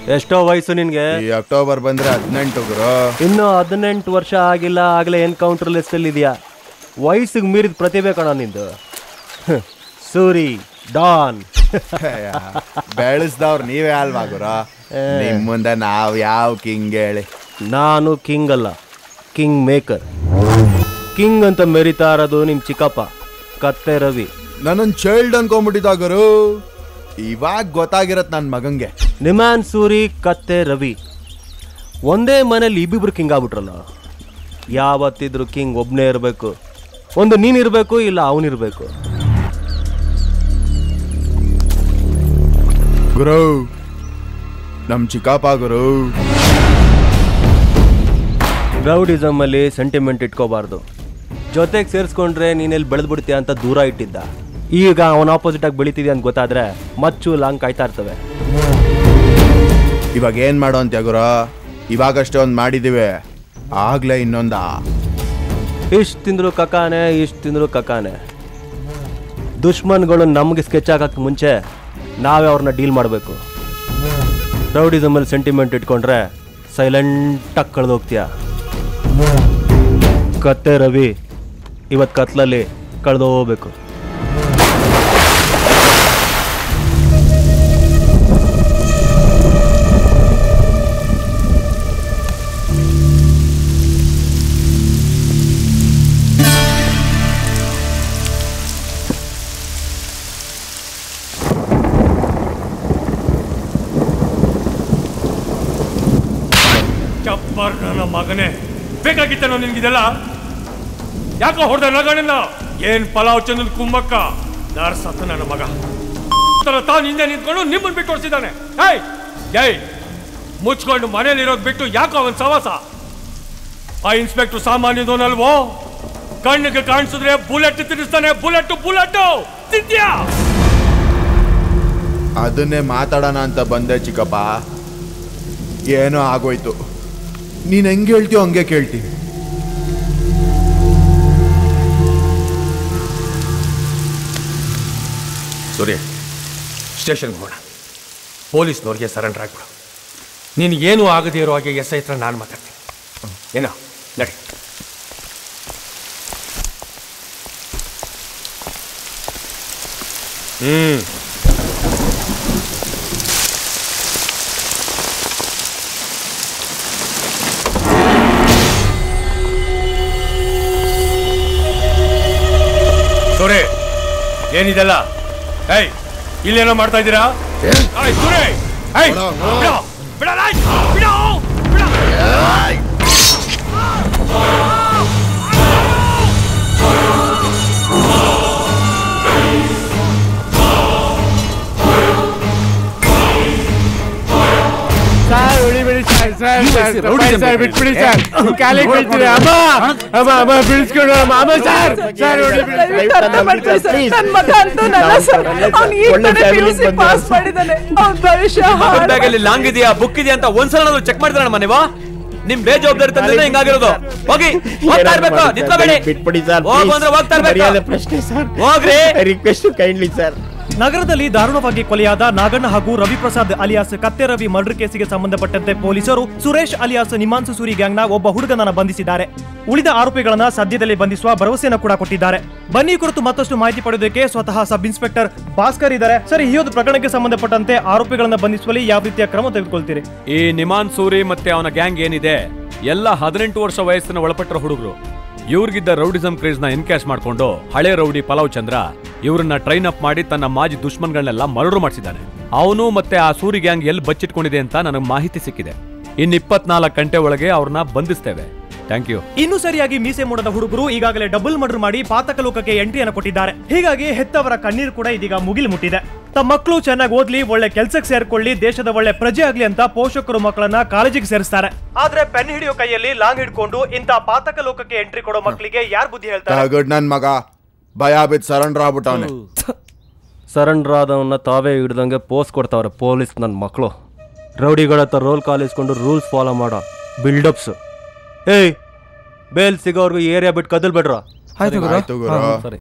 ಎಷ್ಟೋ ವಯಸ್ಸು ನಿನ್ಗೆ ಈ ಅಕ್ಟೋಬರ್ ಬಂದ್ರೆ ಹದಿನೆಂಟು ಗುರು ಇನ್ನು ಹದಿನೆಂಟು ವರ್ಷ ಆಗಿಲ್ಲ ಆಗಲೇ ಎನ್ಕೌಂಟರ್ ಲಿಸ್ಟಲ್ಲಿ ಇದೆಯಾ ವಯಸ್ಸಿಗೆ ಮೀರಿದ ಪ್ರತಿಭೆ ಕಣ ನಿಂದು ಹ್, ಸೂರಿ ಡಾನ್ ಬೆಳೆಸ್ದವ್ರು ನೀವೇ ಅಲ್ವಾ ಗುರು ನಿಮ್ ಮುಂದೆ ನಾವ್ ಯಾವ ಕಿಂಗ್ ಹೇಳಿ ನಾನು ಕಿಂಗ್ ಅಲ್ಲ ಕಿಂಗ್ ಮೇಕರ್ ಕಿಂಗ್ ಅಂತ ಮೆರಿತಾ ಇರೋದು ನಿಮ್ಮ ಚಿಕ್ಕಪ್ಪ ಕತ್ತೆ ರವಿ ನನ್ನನ್ ಚೈಲ್ಡ್ ಅನ್ಕೊಂಬಿಟ್ಟಿದ್ದ ಗುರು ಇವಾಗ ಗೊತ್ತಾಗಿರತ್ ನನ್ ಮಗಂಗೆ ನಿಮ್ಯಾನ್ ಸೂರಿ ಕತ್ತೆ ರವಿ ಒಂದೇ ಮನೇಲಿ ಇಬ್ಬಿಬ್ರು ಕಿಂಗ್ ಆಗ್ಬಿಟ್ರಲ್ಲ ಯಾವತ್ತಿದ್ರು ಕಿಂಗ್ ಒಬ್ಬನೇ ಇರಬೇಕು ಒಂದು ನೀನಿರಬೇಕು ಇಲ್ಲ ಅವನಿರಬೇಕು ಗುರು ನಮ್ ಚಿಕ್ಕಪ್ಪ ಗುರು ರೌಡಿಸಮ್ ಅಲ್ಲಿ ಸೆಂಟಿಮೆಂಟ್ ಇಟ್ಕೋಬಾರ್ದು ಜೊತೆಗೆ ಸೇರಿಸ್ಕೊಂಡ್ರೆ ನೀನೆಲ್ಲಿ ಬೆಳೆದ್ಬಿಡ್ತೀಯ ಅಂತ ದೂರ ಇಟ್ಟಿದ್ದ ಈಗ ಅವನ ಆಪೋಸಿಟ್ ಆಗಿ ಬೆಳಿತಿದ್ಯಾ ಅಂತ ಗೊತ್ತಾದ್ರೆ ಮಚ್ಚು ಲಾಂಗ್ ಕಾಯ್ತಾ ಇರ್ತವೆ ಇವಾಗ ಏನ್ ಮಾಡೋ ಅಂತ್ಯ ಗುರು ಇವಾಗಷ್ಟೇ ಒಂದ್ ಮಾಡಿದೀವಿ ಆಗ್ಲೇ ಇನ್ನೊಂದ ಇಷ್ಟು ತಿಂದ್ರು ಕಕಾನೆ ಇಷ್ಟು ತಿಂದ್ರು ಕಕಾನೆ ದುಶ್ಮನ್ಗಳು ನಮಗೆ ಸ್ಕೆಚ್ ಹಾಕಕ್ಕೆ ಮುಂಚೆ ನಾವೇ ಅವ್ರನ್ನ ಡೀಲ್ ಮಾಡಬೇಕು ರೌಡಿಸಮಲ್ಲಿ ಸೆಂಟಿಮೆಂಟ್ ಇಟ್ಕೊಂಡ್ರೆ ಸೈಲೆಂಟಾಗಿ ಕಳೆದೋಗ್ತೀಯ ಕತ್ತೆ ರವಿ ಇವತ್ತು ಕತ್ಲಲ್ಲಿ ಕಳೆದೋಗ್ಬೇಕು ಚಪ್ಪರ್ ನನ್ನ ಮಗನೇ ಬೇಕಾಗಿತ್ತೇನೋ ನಿನ್ಗಿದೆಲ್ಲ ಯಾಕೋ ಹೊಡೆದ ನಗಣ್ಣ ಏನ್ ಪಲಾವ್ ಚಂದನ್ ಕುಮ್ಮಕ್ಕ ನರ್ಸತ್ತ ನನ್ನ ಮಗ ತರ ತಾನು ಹಿಂದೆ ನಿಂತ್ಕೊಂಡು ನಿಮ್ಮನ್ ಬಿಟ್ಟು ಹೊಡ್ಸಿದ್ದಾನೆ ಏಯ್ ಏಯ್ ಮುಚ್ಕೊಂಡು ಮನೇಲಿರೋದ್ ಬಿಟ್ಟು ಯಾಕೋ ಅವನ್ ಸವಾಸ ಆ ಇನ್ಸ್ಪೆಕ್ಟರ್ ಸಾಮಾನ್ಯದೋನಲ್ವೋ ಕಣ್ಣಿಗೆ ಕಾಣಿಸಿದ್ರೆ ಬುಲೆಟ್ ತಿನ್ನಿಸ್ತಾನೆ ಬುಲೆಟ್ ಬುಲೆಟ್ ತಿಂತ್ಯಾ ಅದನ್ನೇ ಮಾತಾಡೋಣ ಅಂತ ಬಂದೆ ಚಿಕ್ಕಪ್ಪ ಏನೋ ಆಗೋಯ್ತು ನೀನ್ ಹೆಂಗ್ ಹೇಳ್ತೀಯೋ ಹಂಗೆ ಕೇಳ್ತೀನಿ ಸೂರ್ಯ ಸ್ಟೇಷನ್ಗೆ ಹೋಗೋಣ ಪೊಲೀಸ್ನವ್ರಿಗೆ ಸರೆಂಡರ್ ಆಗ್ಬಿಡು ನೀನು ಏನೂ ಆಗದೇ ಇರೋ ಹಾಗೆ ಎಸ್ ಐ ಹತ್ರ ನಾನು ಮಾತಾಡ್ತೀನಿ ಏನೋ ನಡಿ ಹ್ಮ್ ಸೂರ್ಯ ಏನಿದೆಲ್ಲ ಏಯ್ ಇಲ್ಲೇನೋ ಮಾಡ್ತಾ ಇದ್ದೀರಾ ಏಯ್, ಸೂರ್ಯ ಏಯ್, ಬಿಡು, ಬಿಡಲ್ಲ, ಬಿಡು, ಬಿಡು. ಸರ್ ಹೊಡಿಬೇಡಿ ಸರ್ ಸರ್ ಸರ್ ತಪ್ಪಾಯ್ತು ಸರ್ ಬಿಟ್ಬಿಡಿ ಸರ್ ಕಾಲಿಗೆ ಬೀಳ್ತೀವಿ ಅಮ್ಮ ಅಮ್ಮ ಅಮ್ಮ ಬಿಡಿಸ್ಕೊಂಡು ಅಮ್ಮ ಅಮ್ಮ ಸರ್ ಸರ್ ಹೊಡಿಬೇಡಿ ದಯವಿಟ್ಟು ಅರ್ಥ ಮಾಡ್ಕೊಳ್ಳಿ ಸರ್. ನನ್ ಮಗ ಅಂತೂ ನನ್ನ ಸರ್ ಅವ್ನು ಈ ಕಡೆ PUC ಪಾಸ್ ಮಾಡಿದಾನೆ ಅವ್ನ ಭವಿಷ್ಯ ಹಾಳ್ ಬ್ಯಾಗಲ್ಲಿ ಲಾಂಗ್ ಇದೆಯಾ ಬುಕ್ ಇದೆಯಾ ಅಂತ ಒಂದ್ಸಲ ಚೆಕ್ ಮಾಡಿದ್ರೆ ನಮ್ಮ ನೀವು ನಿಮ್ ಬೇಜವಾಬ್ದಾರಿ ತಂದ್ರೆ ಹಿಂಗಾಗಿರೋದು ಹೋಗಿ ಹೋಗ್ತಾ ಇರ್ಬೇಕು ನಿಂತ್ಕೋಬೇಡಿ ಬಿಟ್ಬಿಡಿ ಸರ್ ಹೋಗು ಅಂದ್ರೆ ಹೋಗ್ತಾ ಮರ್ಯಾದೆ ಇರ್ಬೇಕು ಪ್ರಶ್ನೆ ಸರ್ ಹೋಗ್ರಿ ರಿಕ್ವೆಸ್ಟ್ ಕೈಂಡ್ಲಿ ಸರ್ ನಗರದಲ್ಲಿ ದಾರುಣವಾಗಿ ಕೊಲೆಯಾದ ನಾಗಣ್ಣ ಹಾಗೂ ರವಿಪ್ರಸಾದ್ ಅಲಿಯಾಸ್ ಕತ್ತೆ ರವಿ ಮರ್ಡರ್ ಕೇಸಿಗೆ ಸಂಬಂಧಪಟ್ಟಂತೆ ಪೊಲೀಸರು ಸುರೇಶ್ ಅಲಿಯಾಸ್ ನಿಮಾನ್ಸು ಸೂರಿ ಗ್ಯಾಂಗ್ನ ಒಬ್ಬ ಹುಡುಗನನ್ನ ಬಂಧಿಸಿದ್ದಾರೆ ಉಳಿದ ಆರೋಪಿಗಳನ್ನ ಸದ್ಯದಲ್ಲೇ ಬಂಧಿಸುವ ಭರವಸೆಯನ್ನು ಕೂಡ ಕೊಟ್ಟಿದ್ದಾರೆ ಬನ್ನಿ ಕುರಿತು ಮತ್ತಷ್ಟು ಮಾಹಿತಿ ಪಡೆಯೋದಕ್ಕೆ ಸ್ವತಃ ಸಬ್ ಇನ್ಸ್ಪೆಕ್ಟರ್ ಭಾಸ್ಕರ್ ಇದ್ದಾರೆ ಸರ್ ಈ ಒಂದು ಪ್ರಕರಣಕ್ಕೆ ಸಂಬಂಧಪಟ್ಟಂತೆ ಆರೋಪಿಗಳನ್ನ ಬಂಧಿಸುವಲ್ಲಿ ಯಾವ ರೀತಿಯ ಕ್ರಮ ತೆಗೆದುಕೊಳ್ತೀರಿ ಈ ನಿಮಾನ್ ಸೂರಿ ಮತ್ತೆ ಅವನ ಗ್ಯಾಂಗ್ ಏನಿದೆ ಎಲ್ಲ ಹದಿನೆಂಟು ವರ್ಷ ವಯಸ್ಸಿನ ಒಳಪಟ್ಟರ ಹುಡುಗರು ಇವ್ರಿಗಿದ್ದ ರೌಡಿಸಂ ಕ್ರೇಜ್ ನ ಎನ್ಕ್ಯಾಶ್ ಮಾಡ್ಕೊಂಡು ಹಳೆ ರೌಡಿ ಪಲಾವ್ ಚಂದ್ರ ಇವ್ರನ್ನ ಟ್ರೈನ್ ಅಪ್ ಮಾಡಿ ತನ್ನ ಮಾಜಿ ದುಶ್ಮನ್ಗಳನ್ನೆಲ್ಲ ಮರ್ಡರ್ ಮಾಡಿಸಿದ್ದಾನೆ ಅವನು ಮತ್ತೆ ಆ ಸೂರಿ ಗ್ಯಾಂಗ್ ಎಲ್ಲಿ ಬಚ್ಚಿಟ್ಕೊಂಡಿದೆ ಅಂತ ನನಗೆ ಮಾಹಿತಿ ಸಿಕ್ಕಿದೆ ಇನ್ ಇಪ್ಪತ್ನಾಲ್ಕು ಗಂಟೆ ಒಳಗೆ ಅವ್ರನ್ನ ಬಂಧಿಸ್ತೇವೆ ಥ್ಯಾಂಕ್ ಯು ಇನ್ನು ಸರಿಯಾಗಿ ಮೀಸೆ ಮೂಡದ ಹುಡುಗರು ಈಗಾಗಲೇ ಡಬಲ್ ಮರ್ಡರ್ ಮಾಡಿ ಪಾತಕ ಲೋಕಕ್ಕೆ ಎಂಟ್ರಿಯನ್ನು ಕೊಟ್ಟಿದ್ದಾರೆ ಹೀಗಾಗಿ ಹೆತ್ತವರ ಕಣ್ಣೀರು ಕೂಡ ಇದೀಗ ಮುಗಿಲು ಮುಟ್ಟಿದೆ ತಮ್ಮ ಮಕ್ಕಳು ಚೆನ್ನಾಗಿ ಓದ್ಲಿ ಒಳ್ಳೆ ಕೆಲ್ಸಕ್ಕೆ ಸೇರ್ಕೊಳ್ಳಿ ದೇಶದ ಒಳ್ಳೆ ಪ್ರಜೆ ಆಗ್ಲಿ ಅಂತ ಪೋಷಕರು ಮಕ್ಕಳನ್ನ ಕಾಲೇಜಿಗೆ ಸೇರಿಸ್ತಾರೆ ಆದ್ರೆ ಪೆನ್ ಹಿಡಿಯೋ ಕೈಯಲ್ಲಿ ಲಾಂಗ್ ಹಿಡ್ಕೊಂಡು ಇಂತ ಪಾತಕ ಲೋಕಕ್ಕೆ ಎಂಟ್ರಿ ಕೊಡೋ ಮಕ್ಕಳಿಗೆ ಯಾರು ಬುದ್ಧಿ ಹೇಳ್ತಾರೆ ಗುಡ್ ನನ್ ಮಗ ಭಯ ಬಿದ್ದು ಸರೆಂಡರ್ ಆಗ್ಬಿಟ್ಟವನೆ ಸರೆಂಡರ್ ಆದವನ್ನ ತಾವೇ ಹಿಡ್ದಂಗೆ ಪೋಸ್ ಕೊಡ್ತಾವ್ರೆ ಪೊಲೀಸ್ ನನ್ನ ಮಕ್ಕಳು ರೌಡಿಗಳ ಹತ್ರ ರೋಲ್ ಕಾಲ್ ಇಸ್ಕೊಂಡು ರೂಲ್ಸ್ ಫಾಲೋ ಮಾಡೋ ಬಿಲ್ಡಪ್ಸ್ ಏಯ್ ಬೇಲ್ ಸಿಗೋರ್ಗು ಏರಿಯಾ ಬಿಟ್ಟು ಕದಲ್ಬೇಡ್ರ ಆಯ್ತು ಗುರು ಸರಿ